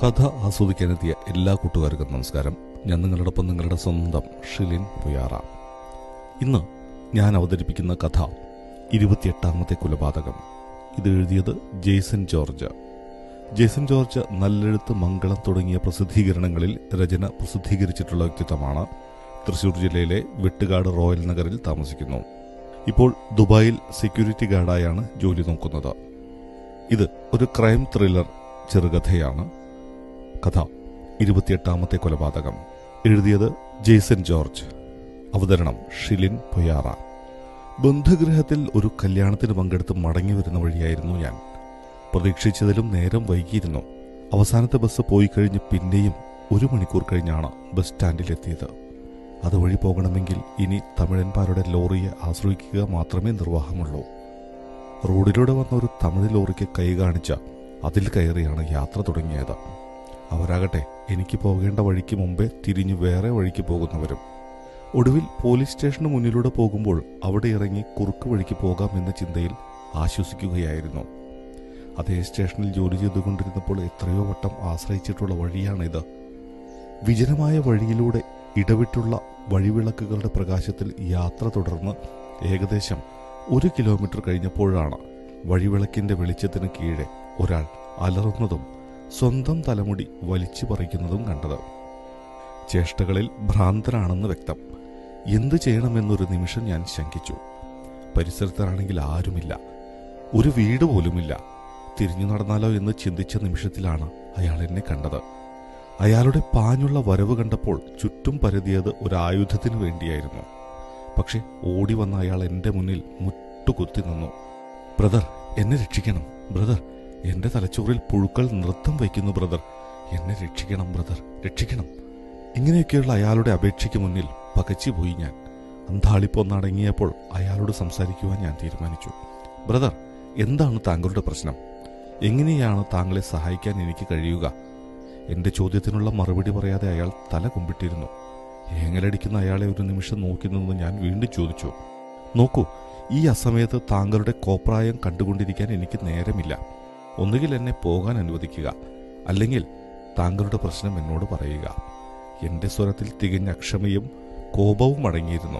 കഥ ആസ്വദിക്കാനെത്തിയ എല്ലാ കൂട്ടുകാർക്കും നമസ്കാരം ഞാൻ നിങ്ങളോടൊപ്പം നിങ്ങളുടെ സ്വന്തം ഷിലിൻ പുയാറ ഇന്ന് ഞാൻ അവതരിപ്പിക്കുന്ന കഥ ഇരുപത്തിയെട്ടാമത്തെ കൊലപാതകം ഇത് എഴുതിയത് ജേസൺ ജോർജ് ജേസൺ ജോർജ് നല്ലെഴുത്ത് മംഗളം തുടങ്ങിയ പ്രസിദ്ധീകരണങ്ങളിൽ രചന പ്രസിദ്ധീകരിച്ചിട്ടുള്ള വ്യക്തിത്വമാണ് തൃശൂർ ജില്ലയിലെ വെട്ടുകാട് റോയൽ നഗറിൽ താമസിക്കുന്നു ഇപ്പോൾ ദുബായിൽ സെക്യൂരിറ്റി ഗാർഡായാണ് ജോലി നോക്കുന്നത് ഇത് ഒരു ക്രൈം ത്രില്ലർ ചെറുകഥയാണ് കഥ ഇരുപത്തിയെട്ടാമത്തെ കൊലപാതകം എഴുതിയത് ജേസൺ ജോർജ് അവതരണം ഷിലിൻ പൊയാറ ബന്ധുഗൃഹത്തിൽ ഒരു കല്യാണത്തിന് പങ്കെടുത്ത് മടങ്ങി വരുന്ന വഴിയായിരുന്നു ഞാൻ പ്രതീക്ഷിച്ചതിലും നേരം വൈകിയിരുന്നു അവസാനത്തെ ബസ് പോയി കഴിഞ്ഞ് പിന്നെയും ഒരു മണിക്കൂർ കഴിഞ്ഞാണ് ബസ് സ്റ്റാൻഡിലെത്തിയത് അതുവഴി പോകണമെങ്കിൽ ഇനി തമിഴന്മാരുടെ ലോറിയെ ആശ്രയിക്കുക മാത്രമേ നിർവാഹമുള്ളൂ റോഡിലൂടെ വന്ന ഒരു തമിഴ് ലോറിക്ക് കൈ കാണിച്ച അതിൽ കയറിയാണ് യാത്ര തുടങ്ങിയത് അവരാകട്ടെ എനിക്ക് പോകേണ്ട വഴിക്ക് മുമ്പേ തിരിഞ്ഞു വേറെ വഴിക്ക് പോകുന്നവരും ഒടുവിൽ പോലീസ് സ്റ്റേഷന് മുന്നിലൂടെ പോകുമ്പോൾ അവിടെ ഇറങ്ങി കുറുക്ക് വഴിക്ക് പോകാം എന്ന ചിന്തയിൽ ആശ്വസിക്കുകയായിരുന്നു അതേ സ്റ്റേഷനിൽ ജോലി ചെയ്തുകൊണ്ടിരുന്നപ്പോൾ എത്രയോ വട്ടം ആശ്രയിച്ചിട്ടുള്ള വഴിയാണിത് വിജനമായ വഴിയിലൂടെ ഇടവിട്ടുള്ള വഴിവിളക്കുകളുടെ പ്രകാശത്തിൽ യാത്ര തുടർന്ന് ഏകദേശം ഒരു കിലോമീറ്റർ കഴിഞ്ഞപ്പോഴാണ് വഴിവിളക്കിന്റെ വെളിച്ചത്തിന് കീഴെ ഒരാൾ അലറുന്നതും സ്വന്തം തലമുടി വലിച്ചു പറിക്കുന്നതും കണ്ടത് ചേഷ്ടകളിൽ ഭ്രാന്തനാണെന്ന് വ്യക്തം എന്തു ചെയ്യണമെന്നൊരു നിമിഷം ഞാൻ ശങ്കിച്ചു പരിസരത്താണെങ്കിൽ ആരുമില്ല ഒരു വീട് പോലുമില്ല തിരിഞ്ഞു നടന്നാലോ എന്ന് ചിന്തിച്ച നിമിഷത്തിലാണ് അയാൾ എന്നെ കണ്ടത് അയാളുടെ പാഞ്ഞുള്ള വരവ് കണ്ടപ്പോൾ ചുറ്റും പരതിയത് ഒരു ആയുധത്തിനു വേണ്ടിയായിരുന്നു പക്ഷെ ഓടി വന്ന അയാൾ എന്റെ മുന്നിൽ മുട്ടുകുത്തി നിന്നു ബ്രദർ എന്നെ രക്ഷിക്കണം ബ്രദർ എന്റെ തലച്ചോറിൽ പുഴുക്കൾ നൃത്തം വയ്ക്കുന്നു ബ്രദർ എന്നെ രക്ഷിക്കണം ബ്രദർ രക്ഷിക്കണം ഇങ്ങനെയൊക്കെയുള്ള അയാളുടെ അപേക്ഷയ്ക്ക് മുന്നിൽ പകച്ചുപോയി ഞാൻ അന്താളിപ്പൊന്നടങ്ങിയപ്പോൾ അയാളോട് സംസാരിക്കുവാൻ ഞാൻ തീരുമാനിച്ചു ബ്രദർ എന്താണ് താങ്കളുടെ പ്രശ്നം എങ്ങനെയാണ് താങ്കളെ സഹായിക്കാൻ എനിക്ക് കഴിയുക എന്റെ ചോദ്യത്തിനുള്ള മറുപടി പറയാതെ അയാൾ തല കുമ്പിട്ടിരുന്നു ഏങ്ങലടിക്കുന്ന അയാളെ ഒരു നിമിഷം നോക്കി നിന്ന് ഞാൻ വീണ്ടും ചോദിച്ചു നോക്കൂ ഈ അസമയത്ത് താങ്കളുടെ കോപ്രായം കണ്ടുകൊണ്ടിരിക്കാൻ എനിക്ക് നേരമില്ല ഒന്നുകിൽ എന്നെ പോകാൻ അനുവദിക്കുക അല്ലെങ്കിൽ താങ്കളുടെ പ്രശ്നം എന്നോട് പറയുക എന്റെ സ്വരത്തിൽ തികഞ്ഞ അക്ഷമയും കോപവും അടങ്ങിയിരുന്നു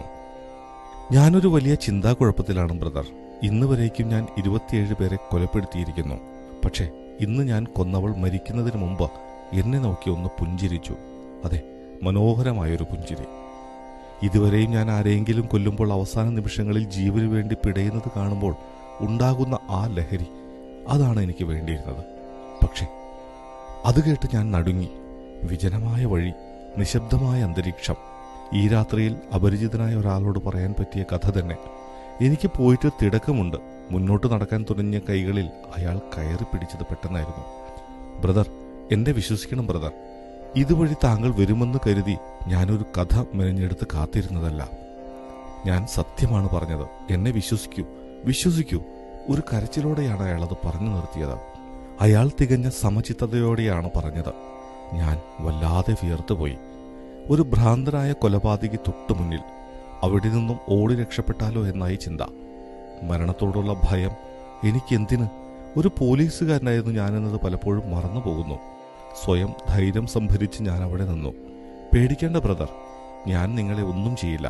ഞാനൊരു വലിയ ചിന്താക്കുഴപ്പത്തിലാണ് ബ്രദർ ഇന്ന് വരേക്കും ഞാൻ ഇരുപത്തിയേഴ് പേരെ കൊലപ്പെടുത്തിയിരിക്കുന്നു പക്ഷേ ഇന്ന് ഞാൻ കൊന്നവൾ മരിക്കുന്നതിന് മുമ്പ് എന്നെ നോക്കി ഒന്ന് പുഞ്ചിരിച്ചു അതെ മനോഹരമായൊരു പുഞ്ചിരി ഇതുവരെയും ഞാൻ ആരെയെങ്കിലും കൊല്ലുമ്പോൾ അവസാന നിമിഷങ്ങളിൽ ജീവന് വേണ്ടി പിടയുന്നത് കാണുമ്പോൾ ഉണ്ടാകുന്ന ആ ലഹരി അതാണ് എനിക്ക് വേണ്ടിയിരുന്നത് പക്ഷേ അത് കേട്ട് ഞാൻ നടുങ്ങി വിജനമായ വഴി നിശബ്ദമായ അന്തരീക്ഷം ഈ രാത്രിയിൽ അപരിചിതനായ ഒരാളോട് പറയാൻ പറ്റിയ കഥ തന്നെ എനിക്ക് പോയിട്ട് തിടക്കമുണ്ട് മുന്നോട്ട് നടക്കാൻ തുടങ്ങിയ കൈകളിൽ അയാൾ കയറി പിടിച്ചത് പെട്ടെന്നായിരുന്നു ബ്രദർ എന്നെ വിശ്വസിക്കണം ബ്രദർ ഇതുവഴി താങ്കൾ വരുമെന്ന് കരുതി ഞാനൊരു കഥ മെനഞ്ഞെടുത്ത് കാത്തിരുന്നതല്ല ഞാൻ സത്യമാണ് പറഞ്ഞത് എന്നെ വിശ്വസിക്കൂ വിശ്വസിക്കൂ ഒരു കരച്ചിലോടെയാണ് അയാൾ അത് പറഞ്ഞു നിർത്തിയത് അയാൾ തികഞ്ഞ സമചിത്തതയോടെയാണ് പറഞ്ഞത് ഞാൻ വല്ലാതെ വിയർത്തുപോയി ഒരു ഭ്രാന്തനായ കൊലപാതകി തൊട്ടു മുന്നിൽ അവിടെ നിന്നും ഓടി രക്ഷപ്പെട്ടാലോ എന്നായി ചിന്ത മരണത്തോടുള്ള ഭയം എനിക്കെന്തിന് ഒരു പോലീസുകാരനായിരുന്നു ഞാനെന്നത് പലപ്പോഴും മറന്നു പോകുന്നു സ്വയം ധൈര്യം സംഭരിച്ച് ഞാൻ അവിടെ നിന്നു പേടിക്കേണ്ട ബ്രദർ ഞാൻ നിങ്ങളെ ഒന്നും ചെയ്യില്ല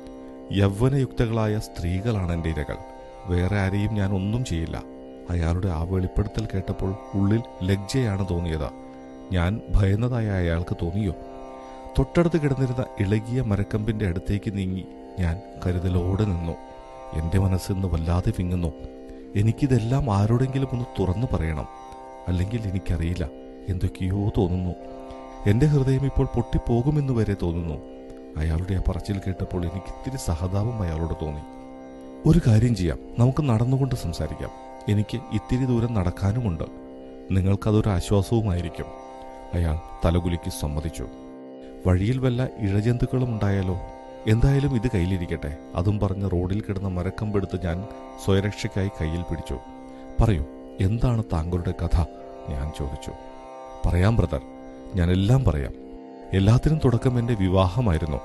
യൗവനയുക്തകളായ സ്ത്രീകളാണ് എൻ്റെ ഇരകൾ വേറെ ആരെയും ഞാൻ ഒന്നും ചെയ്യില്ല അയാളുടെ ആ വെളിപ്പെടുത്തൽ കേട്ടപ്പോൾ ഉള്ളിൽ ലജ്ജയാണ് തോന്നിയത് ഞാൻ ഭയന്നതായ അയാൾക്ക് തോന്നിയോ തൊട്ടടുത്ത് കിടന്നിരുന്ന ഇളകിയ മരക്കമ്പിന്റെ അടുത്തേക്ക് നീങ്ങി ഞാൻ കരുതലോടെ നിന്നു എന്റെ മനസ്സിന്ന് വല്ലാതെ വിങ്ങുന്നു എനിക്കിതെല്ലാം ആരോടെങ്കിലും ഒന്ന് തുറന്നു പറയണം അല്ലെങ്കിൽ എനിക്കറിയില്ല എന്തൊക്കെയോ തോന്നുന്നു എന്റെ ഹൃദയം ഇപ്പോൾ പൊട്ടിപ്പോകുമെന്ന് വരെ തോന്നുന്നു അയാളുടെ ആ പറച്ചിൽ കേട്ടപ്പോൾ എനിക്ക് ഇത്തിരി സഹതാപം അയാളോട് തോന്നി ഒരു കാര്യം ചെയ്യാം നമുക്ക് നടന്നുകൊണ്ട് സംസാരിക്കാം എനിക്ക് ഇത്തിരി ദൂരം നടക്കാനുമുണ്ട് നിങ്ങൾക്കതൊരു ആശ്വാസവുമായിരിക്കും അയാൾ തലകുലുക്കി സമ്മതിച്ചു വഴിയിൽ വല്ല ഇഴജന്തുക്കളും ഉണ്ടായാലോ എന്തായാലും ഇത് കയ്യിലിരിക്കട്ടെ അതും പറഞ്ഞ് റോഡിൽ കിടന്ന മരക്കമ്പെടുത്ത് ഞാൻ സ്വയരക്ഷയ്ക്കായി കയ്യിൽ പിടിച്ചു പറയൂ എന്താണ് താങ്കളുടെ കഥ ഞാൻ ചോദിച്ചു പറയാം ബ്രദർ ഞാൻ എല്ലാം പറയാം എല്ലാത്തിനും തുടക്കം എന്റെ വിവാഹമായിരുന്നു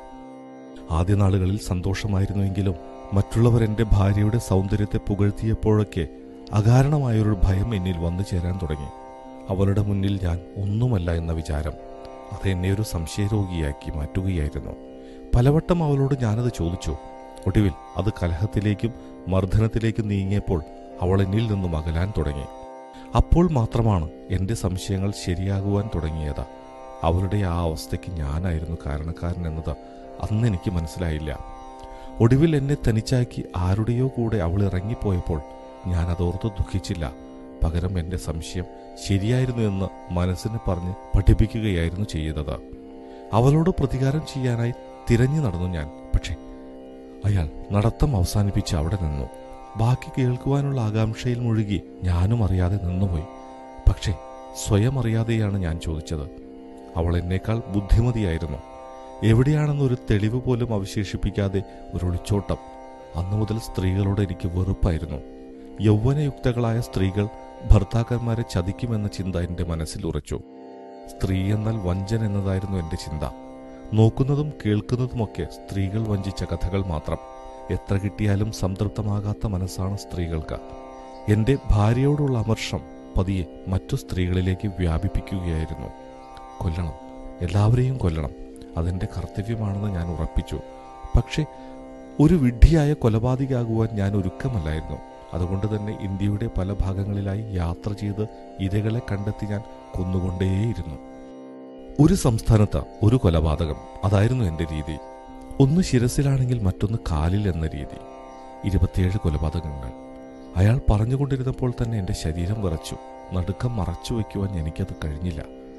ആദ്യ നാളുകളിൽ സന്തോഷമായിരുന്നുവെങ്കിലും മറ്റുള്ളവർ എന്റെ ഭാര്യയുടെ സൗന്ദര്യത്തെ പുകഴ്ത്തിയപ്പോഴൊക്കെ അകാരണമായൊരു ഭയം എന്നിൽ വന്നു ചേരാൻ തുടങ്ങി അവളുടെ മുന്നിൽ ഞാൻ ഒന്നുമല്ല എന്ന വിചാരം അത് എന്നെ ഒരു സംശയരോഗിയാക്കി മാറ്റുകയായിരുന്നു പലവട്ടം അവളോട് ഞാനത് ചോദിച്ചു ഒടുവിൽ അത് കലഹത്തിലേക്കും മർദ്ദനത്തിലേക്കും നീങ്ങിയപ്പോൾ അവൾ എന്നിൽ നിന്നും അകലാൻ തുടങ്ങി അപ്പോൾ മാത്രമാണ് എൻ്റെ സംശയങ്ങൾ ശരിയാകുവാൻ തുടങ്ങിയത് അവളുടെ ആ അവസ്ഥയ്ക്ക് ഞാനായിരുന്നു കാരണക്കാരൻ എന്നത് അന്ന് എനിക്ക് മനസ്സിലായില്ല ഒടുവിൽ എന്നെ തനിച്ചാക്കി ആരുടെയോ കൂടെ അവൾ ഇറങ്ങിപ്പോയപ്പോൾ ഞാൻ അതോർത്ത് ദുഃഖിച്ചില്ല പകരം എൻ്റെ സംശയം ശരിയായിരുന്നു എന്ന് മനസ്സിനെ പറഞ്ഞ് പഠിപ്പിക്കുകയായിരുന്നു ചെയ്തത് അവളോട് പ്രതികാരം ചെയ്യാനായി തിരഞ്ഞു നടന്നു ഞാൻ പക്ഷേ അയാൾ നടത്തം അവസാനിപ്പിച്ച് അവിടെ നിന്നു ബാക്കി കേൾക്കുവാനുള്ള ആകാംക്ഷയിൽ മുഴുകി ഞാനും അറിയാതെ നിന്നുപോയി പക്ഷേ സ്വയം അറിയാതെയാണ് ഞാൻ ചോദിച്ചത് അവൾ എന്നേക്കാൾ ബുദ്ധിമതിയായിരുന്നു എവിടെയാണെന്നൊരു തെളിവ് പോലും അവശേഷിപ്പിക്കാതെ ഒരു ഒളിച്ചോട്ടം അന്നു മുതൽ സ്ത്രീകളോട് എനിക്ക് വെറുപ്പായിരുന്നു യൗവനയുക്തകളായ സ്ത്രീകൾ ഭർത്താക്കന്മാരെ ചതിക്കുമെന്ന ചിന്ത എന്റെ മനസ്സിൽ ഉറച്ചു സ്ത്രീ എന്നാൽ വഞ്ചന എന്നതായിരുന്നു എന്റെ ചിന്ത നോക്കുന്നതും കേൾക്കുന്നതുമൊക്കെ സ്ത്രീകൾ വഞ്ചിച്ച കഥകൾ മാത്രം എത്ര കിട്ടിയാലും സംതൃപ്തമാകാത്ത മനസ്സാണ് സ്ത്രീകൾക്ക് എന്റെ ഭാര്യയോടുള്ള അമർഷം പതിയെ മറ്റു സ്ത്രീകളിലേക്ക് വ്യാപിപ്പിക്കുകയായിരുന്നു കൊല്ലണം എല്ലാവരെയും കൊല്ലണം അതെന്റെ കർത്തവ്യമാണെന്ന് ഞാൻ ഉറപ്പിച്ചു പക്ഷേ ഒരു വിഡ്ഢിയായ കൊലപാതകയാകുവാൻ ഞാൻ ഒരുക്കമല്ലായിരുന്നു അതുകൊണ്ട് തന്നെ ഇന്ത്യയുടെ പല ഭാഗങ്ങളിലായി യാത്ര ചെയ്ത് ഇരകളെ കണ്ടെത്തി ഞാൻ കൊന്നുകൊണ്ടേയിരുന്നു ഒരു സംസ്ഥാനത്ത് ഒരു കൊലപാതകം അതായിരുന്നു എന്റെ രീതി ഒന്ന് ശിരസിലാണെങ്കിൽ മറ്റൊന്ന് കാലിൽ എന്ന രീതി ഇരുപത്തിയേഴ് കൊലപാതകങ്ങൾ അയാൾ പറഞ്ഞുകൊണ്ടിരുന്നപ്പോൾ തന്നെ എന്റെ ശരീരം വിറച്ചു നടുക്കം മറച്ചു വയ്ക്കുവാൻ എനിക്കത് കഴിഞ്ഞില്ല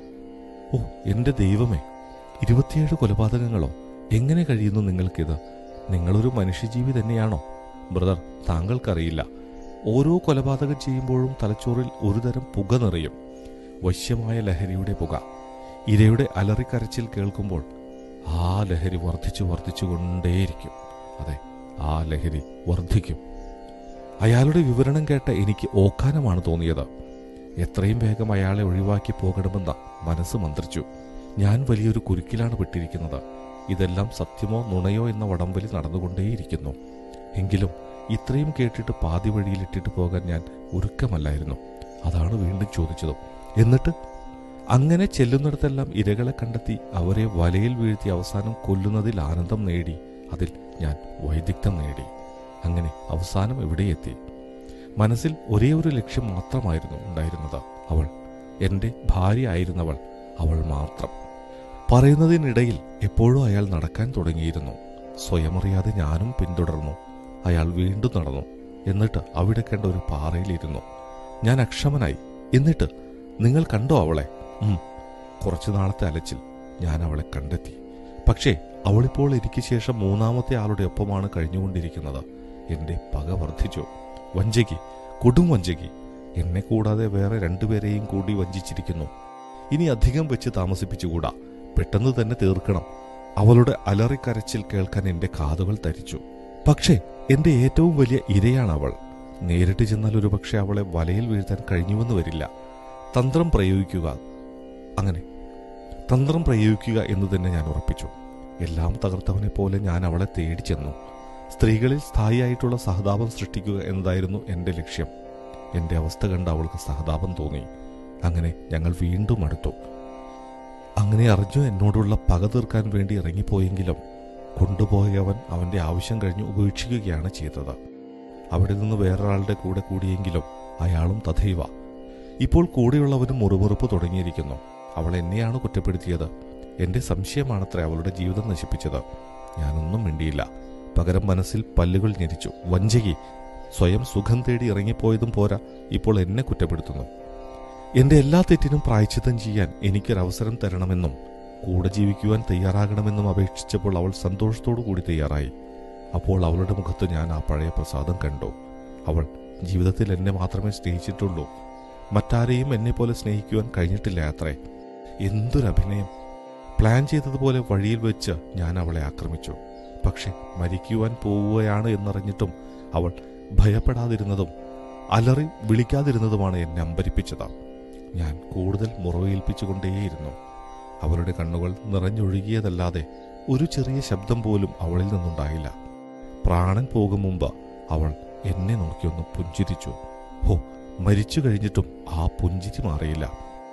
ഓ എന്റെ ദൈവമേ ഇരുപത്തിയേഴ് കൊലപാതകങ്ങളോ എങ്ങനെ കഴിയുന്നു നിങ്ങൾക്കിത് നിങ്ങളൊരു മനുഷ്യജീവി തന്നെയാണോ ബ്രദർ താങ്കൾക്കറിയില്ല ഓരോ കൊലപാതകം ചെയ്യുമ്പോഴും തലച്ചോറിൽ ഒരുതരം പുക നിറയും വശ്യമായ ലഹരിയുടെ പുക ഇരയുടെ അലറിക്കരച്ചിൽ കേൾക്കുമ്പോൾ ആ ലഹരി വർദ്ധിച്ചു വർദ്ധിച്ചു കൊണ്ടേയിരിക്കും അതെ ആ ലഹരി വർദ്ധിക്കും അയാളുടെ വിവരണം കേട്ട എനിക്ക് ഓക്കാനമാണ് തോന്നിയത് എത്രയും വേഗം അയാളെ ഒഴിവാക്കി പോകണമെന്ന മനസ്സ് മന്ത്രിച്ചു ഞാൻ വലിയൊരു കുരുക്കിലാണ് പെട്ടിരിക്കുന്നത് ഇതെല്ലാം സത്യമോ നുണയോ എന്ന വടംവലി നടന്നുകൊണ്ടേയിരിക്കുന്നു എങ്കിലും ഇത്രയും കേട്ടിട്ട് പാതി വഴിയിലിട്ടിട്ട് പോകാൻ ഞാൻ ഒരുക്കമല്ലായിരുന്നു അതാണ് വീണ്ടും ചോദിച്ചതും എന്നിട്ട് അങ്ങനെ ചെല്ലുന്നിടത്തെല്ലാം ഇരകളെ കണ്ടെത്തി അവരെ വലയിൽ വീഴ്ത്തി അവസാനം കൊല്ലുന്നതിൽ ആനന്ദം നേടി അതിൽ ഞാൻ വൈദഗ്ധ്യം നേടി അങ്ങനെ അവസാനം എവിടെയെത്തി മനസ്സിൽ ഒരേ ഒരു ലക്ഷ്യം മാത്രമായിരുന്നു ഉണ്ടായിരുന്നത് അവൾ എന്റെ ഭാര്യ ആയിരുന്നവൾ അവൾ മാത്രം പറയുന്നതിനിടയിൽ എപ്പോഴും അയാൾ നടക്കാൻ തുടങ്ങിയിരുന്നു സ്വയമറിയാതെ ഞാനും പിന്തുടർന്നു അയാൾ വീണ്ടും നടന്നു എന്നിട്ട് അവിടെ കണ്ട ഒരു പാറയിലിരുന്നു ഞാൻ അക്ഷമനായി എന്നിട്ട് നിങ്ങൾ കണ്ടോ അവളെ ഉം കുറച്ചു നാളത്തെ അലച്ചിൽ ഞാൻ അവളെ കണ്ടെത്തി പക്ഷേ അവളിപ്പോൾ എനിക്ക് ശേഷം മൂന്നാമത്തെ ആളുടെ ഒപ്പമാണ് കഴിഞ്ഞുകൊണ്ടിരിക്കുന്നത് എന്റെ പക വർദ്ധിച്ചു വഞ്ചകി കൊടും വഞ്ചകി എന്നെ കൂടാതെ വേറെ രണ്ടുപേരെയും കൂടി വഞ്ചിച്ചിരിക്കുന്നു ഇനി അധികം വെച്ച് താമസിപ്പിച്ചുകൂടാ പെട്ടെന്ന് തന്നെ തീർക്കണം അവളുടെ അലറിക്കരച്ചിൽ കേൾക്കാൻ എന്റെ കാതുകൾ തരിച്ചു പക്ഷേ എന്റെ ഏറ്റവും വലിയ ഇരയാണ് അവൾ നേരിട്ട് ചെന്നാൽ ഒരുപക്ഷെ അവളെ വലയിൽ വീഴ്ത്താൻ കഴിഞ്ഞുവെന്ന് വരില്ല തന്ത്രം പ്രയോഗിക്കുക അങ്ങനെ തന്ത്രം പ്രയോഗിക്കുക എന്ന് തന്നെ ഞാൻ ഉറപ്പിച്ചു എല്ലാം തകർത്തവനെ പോലെ ഞാൻ അവളെ തേടി ചെന്നു സ്ത്രീകളിൽ സ്ഥായിയായിട്ടുള്ള സഹതാപം സൃഷ്ടിക്കുക എന്നതായിരുന്നു എന്റെ ലക്ഷ്യം എന്റെ അവസ്ഥ കണ്ട് അവൾക്ക് സഹതാപം തോന്നി അങ്ങനെ ഞങ്ങൾ വീണ്ടും അടുത്തു അങ്ങനെ അറിഞ്ഞു എന്നോടുള്ള പക തീർക്കാൻ വേണ്ടി ഇറങ്ങിപ്പോയെങ്കിലും കൊണ്ടുപോയവൻ അവന്റെ ആവശ്യം കഴിഞ്ഞ് ഉപേക്ഷിക്കുകയാണ് ചെയ്തത് അവിടെ നിന്ന് വേറൊരാളുടെ കൂടെ കൂടിയെങ്കിലും അയാളും തഥൈവ ഇപ്പോൾ കൂടെയുള്ളവനും മുറുമുറുപ്പ് തുടങ്ങിയിരിക്കുന്നു അവൾ എന്നെയാണ് കുറ്റപ്പെടുത്തിയത് എന്റെ സംശയമാണത്രേ അവളുടെ ജീവിതം നശിപ്പിച്ചത് ഞാനൊന്നും മിണ്ടിയില്ല പകരം മനസ്സിൽ പല്ലുകൾ ഞെരിച്ചു വഞ്ചകി സ്വയം സുഖം തേടി ഇറങ്ങിപ്പോയതും പോരാ ഇപ്പോൾ എന്നെ കുറ്റപ്പെടുത്തുന്നു എന്റെ എല്ലാ തെറ്റിനും പ്രായച്ചിത്തം ചെയ്യാൻ എനിക്കൊരവസരം തരണമെന്നും കൂടെ ജീവിക്കുവാൻ തയ്യാറാകണമെന്നും അപേക്ഷിച്ചപ്പോൾ അവൾ സന്തോഷത്തോടു കൂടി തയ്യാറായി അപ്പോൾ അവളുടെ മുഖത്ത് ഞാൻ ആ പഴയ പ്രസാദം കണ്ടു അവൾ ജീവിതത്തിൽ എന്നെ മാത്രമേ സ്നേഹിച്ചിട്ടുള്ളൂ മറ്റാരെയും എന്നെ പോലെ സ്നേഹിക്കുവാൻ കഴിഞ്ഞിട്ടില്ല അത്രേ എന്തൊരഭിനയം പ്ലാൻ ചെയ്തതുപോലെ വഴിയിൽ വെച്ച് ഞാൻ അവളെ ആക്രമിച്ചു പക്ഷെ മരിക്കുവാൻ പോവുകയാണ് എന്നറിഞ്ഞിട്ടും അവൾ ഭയപ്പെടാതിരുന്നതും അലറി വിളിക്കാതിരുന്നതുമാണ് എന്നെ അമ്പരിപ്പിച്ചത് ഞാൻ കൂടുതൽ മുറിവേൽപ്പിച്ചുകൊണ്ടേയിരുന്നു അവളുടെ കണ്ണുകൾ നിറഞ്ഞൊഴുകിയതല്ലാതെ ഒരു ചെറിയ ശബ്ദം പോലും അവളിൽ നിന്നുണ്ടായില്ല പ്രാണൻ പോകും മുമ്പ് അവൾ എന്നെ നോക്കിയൊന്ന് പുഞ്ചിരിച്ചു ഹോ മരിച്ചു കഴിഞ്ഞിട്ടും ആ പുഞ്ചിരി മാറിയില്ല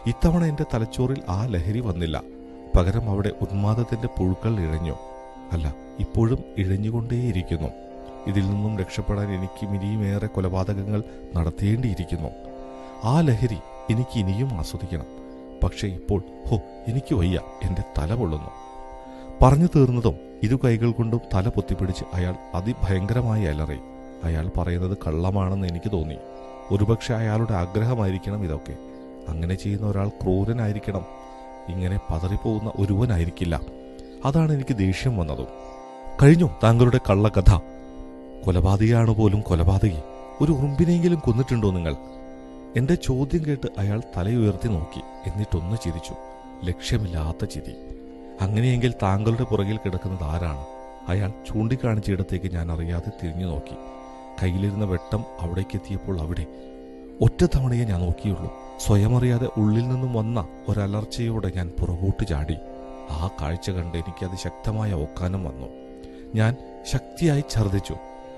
ഇത്തവണ എന്റെ തലച്ചോറിൽ ആ ലഹരി വന്നില്ല പകരം അവിടെ ഉന്മാദത്തിന്റെ പുഴുക്കൾ ഇഴഞ്ഞു അല്ല ഇപ്പോഴും ഇഴഞ്ഞുകൊണ്ടേയിരിക്കുന്നു ഇതിൽ നിന്നും രക്ഷപ്പെടാൻ എനിക്ക് ഇനിയുമേറെ കൊലപാതകങ്ങൾ നടത്തേണ്ടിയിരിക്കുന്നു ആ ലഹരി എനിക്ക് ഇനിയും ആസ്വദിക്കണം പക്ഷേ ഇപ്പോൾ ഹോ എനിക്ക് വയ്യ എന്റെ തല പൊള്ളുന്നു പറഞ്ഞു തീർന്നതും ഇരു കൈകൾ കൊണ്ടും തല പൊത്തിപ്പിടിച്ച് അയാൾ അതിഭയങ്കരമായി അലറി അയാൾ പറയുന്നത് കള്ളമാണെന്ന് എനിക്ക് തോന്നി ഒരുപക്ഷെ അയാളുടെ ആഗ്രഹമായിരിക്കണം ഇതൊക്കെ അങ്ങനെ ചെയ്യുന്ന ഒരാൾ ക്രൂരനായിരിക്കണം ഇങ്ങനെ പതറിപ്പോകുന്ന ഒരുവനായിരിക്കില്ല അതാണ് എനിക്ക് ദേഷ്യം വന്നതും കഴിഞ്ഞു താങ്കളുടെ കള്ളക്കഥ കൊലപാതകയാണ് പോലും കൊലപാതകി ഒരു ഉറുമ്പിനെങ്കിലും കൊന്നിട്ടുണ്ടോ നിങ്ങൾ എന്റെ ചോദ്യം കേട്ട് അയാൾ തലയുയർത്തി നോക്കി എന്നിട്ടൊന്ന് ചിരിച്ചു ലക്ഷ്യമില്ലാത്ത ചിരി അങ്ങനെയെങ്കിൽ താങ്കളുടെ പുറകിൽ കിടക്കുന്നത് ആരാണ് അയാൾ ചൂണ്ടിക്കാണിച്ചിടത്തേക്ക് ഞാൻ അറിയാതെ തിരിഞ്ഞു നോക്കി കയ്യിലിരുന്ന വെട്ടം അവിടേക്ക് എത്തിയപ്പോൾ അവിടെ ഒറ്റ തവണയെ ഞാൻ നോക്കിയുള്ളൂ സ്വയം അറിയാതെ ഉള്ളിൽ നിന്നും വന്ന ഒരലർച്ചയോടെ ഞാൻ പുറകോട്ട് ചാടി ആ കാഴ്ച കണ്ട് എനിക്ക് അതിശക്തമായ ഓക്കാനം വന്നു ഞാൻ ശക്തിയായി ഛർദ്ദിച്ചു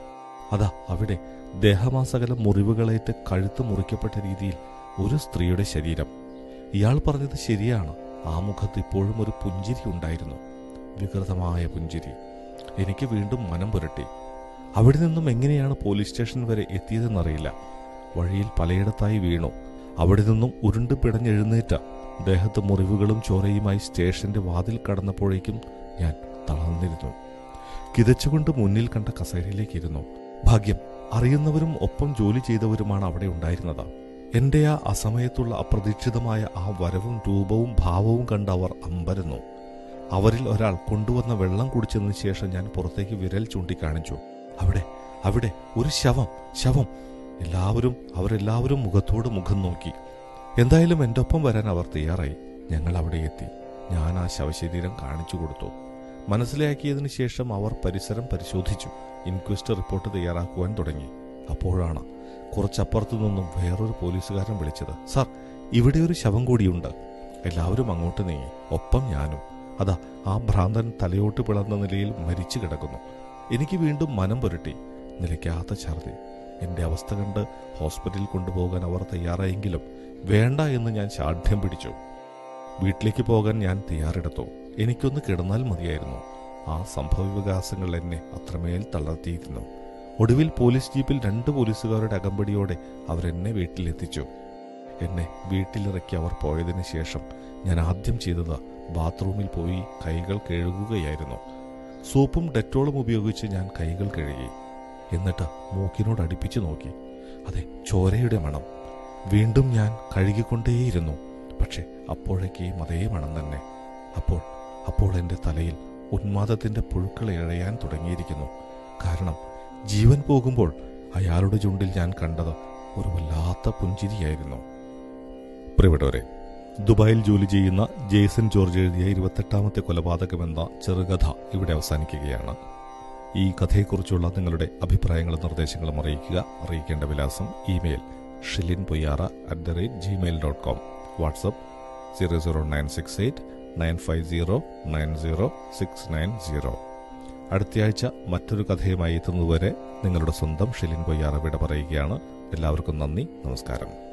അതാ അവിടെ ദേഹമാസകലം മുറിവുകളേറ്റ് കഴുത്ത് മുറിക്കപ്പെട്ട രീതിയിൽ ഒരു സ്ത്രീയുടെ ശരീരം ഇയാൾ പറഞ്ഞത് ശരിയാണ് ആ മുഖത്ത് ഇപ്പോഴും ഒരു പുഞ്ചിരി ഉണ്ടായിരുന്നു വികൃതമായ പുഞ്ചിരി എനിക്ക് വീണ്ടും മനം പുരട്ടി അവിടെ നിന്നും എങ്ങനെയാണ് പോലീസ് സ്റ്റേഷൻ വരെ എത്തിയതെന്നറിയില്ല വഴിയിൽ പലയിടത്തായി വീണു അവിടെ നിന്നും ഉരുണ്ട് പിടഞ്ഞെഴുന്നേറ്റ ദേഹത്ത് മുറിവുകളും ചോരയുമായി സ്റ്റേഷന്റെ വാതിൽ കടന്നപ്പോഴേക്കും ഞാൻ തളർന്നിരുന്നു കിതച്ചുകൊണ്ട് മുന്നിൽ കണ്ട കസേരയിലേക്ക് ഇരുന്നു ഭാഗ്യം അറിയുന്നവരും ഒപ്പം ജോലി ചെയ്തവരുമാണ് അവിടെ ഉണ്ടായിരുന്നത് എന്റെ ആ അസമയത്തുള്ള അപ്രതീക്ഷിതമായ ആ വരവും രൂപവും ഭാവവും കണ്ട് അവർ അമ്പരന്നു അവരിൽ ഒരാൾ കൊണ്ടുവന്ന വെള്ളം കുടിച്ചതിന് ശേഷം ഞാൻ പുറത്തേക്ക് വിരൽ ചൂണ്ടിക്കാണിച്ചു അവിടെ അവിടെ ഒരു ശവം ശവം എല്ലാവരും അവരെല്ലാവരും മുഖത്തോട് മുഖം നോക്കി എന്തായാലും എൻ്റെ ഒപ്പം വരാൻ അവർ തയ്യാറായി ഞങ്ങൾ അവിടെ എത്തി ഞാൻ ആ ശവശരീരം കാണിച്ചു കൊടുത്തു മനസ്സിലാക്കിയതിനു ശേഷം അവർ പരിസരം പരിശോധിച്ചു ഇൻക്വസ്റ്റ് റിപ്പോർട്ട് തയ്യാറാക്കുവാൻ തുടങ്ങി അപ്പോഴാണ് കുറച്ചപ്പുറത്തു നിന്നും വേറൊരു പോലീസുകാരൻ വിളിച്ചത് സാർ ഇവിടെ ഒരു ശവം കൂടിയുണ്ട് എല്ലാവരും അങ്ങോട്ട് നീങ്ങി ഒപ്പം ഞാനും അതാ ആ ഭ്രാന്തൻ തലയോട്ട് പിളർന്ന നിലയിൽ മരിച്ചു കിടക്കുന്നു എനിക്ക് വീണ്ടും മനം പുരട്ടി നിലയ്ക്കാത്ത ഛർദി എന്റെ അവസ്ഥ കണ്ട് ഹോസ്പിറ്റലിൽ കൊണ്ടുപോകാൻ അവർ തയ്യാറായെങ്കിലും വേണ്ട എന്ന് ഞാൻ ശാഠ്യം പിടിച്ചു വീട്ടിലേക്ക് പോകാൻ ഞാൻ തയ്യാറെടുത്തു എനിക്കൊന്ന് കിടന്നാൽ മതിയായിരുന്നു ആ സംഭവ വികാസങ്ങൾ എന്നെ അത്രമേൽ തളർത്തിയിരുന്നു ഒടുവിൽ പോലീസ് ജീപ്പിൽ രണ്ട് പോലീസുകാരുടെ അകമ്പടിയോടെ അവരെന്നെ വീട്ടിലെത്തിച്ചു എന്നെ വീട്ടിലിറക്കി അവർ പോയതിനു ശേഷം ഞാൻ ആദ്യം ചെയ്തത് ബാത്റൂമിൽ പോയി കൈകൾ കഴുകുകയായിരുന്നു സോപ്പും ഡെറ്റോളും ഉപയോഗിച്ച് ഞാൻ കൈകൾ കഴുകി എന്നിട്ട് മൂക്കിനോട് അടുപ്പിച്ചു നോക്കി അതെ ചോരയുടെ മണം വീണ്ടും ഞാൻ കഴുകിക്കൊണ്ടേയിരുന്നു പക്ഷെ അപ്പോഴേക്കും അതേ മണം തന്നെ അപ്പോൾ അപ്പോൾ എൻ്റെ തലയിൽ ഉന്മാദത്തിന്റെ പുഴുക്കൾ ഇഴയാൻ തുടങ്ങിയിരിക്കുന്നു കാരണം ജീവൻ പോകുമ്പോൾ അയാളുടെ ചുണ്ടിൽ ഞാൻ കണ്ടത് ഒരു വല്ലാത്ത പുഞ്ചിരിയായിരുന്നു പ്രിയപ്പെട്ടവരെ ദുബായിൽ ജോലി ചെയ്യുന്ന ജേസൺ ജോർജ് എഴുതിയ ഇരുപത്തെട്ടാമത്തെ കൊലപാതകമെന്ന ചെറുകഥ ഇവിടെ അവസാനിക്കുകയാണ് ഈ കഥയെക്കുറിച്ചുള്ള നിങ്ങളുടെ അഭിപ്രായങ്ങളും നിർദ്ദേശങ്ങളും അറിയിക്കുക അറിയിക്കേണ്ട വിലാസം email Shilin Poyyara at the rate Gmail dot com WhatsApp zero zero nine six eight nine five zero nine zero six nine zero അടുത്തയാഴ്ച മറ്റൊരു കഥയുമായി എത്തുന്നതുവരെ നിങ്ങളുടെ സ്വന്തം ഷിലിൻ പൊയ്യാറ വിട പറയുകയാണ് എല്ലാവർക്കും നന്ദി നമസ്കാരം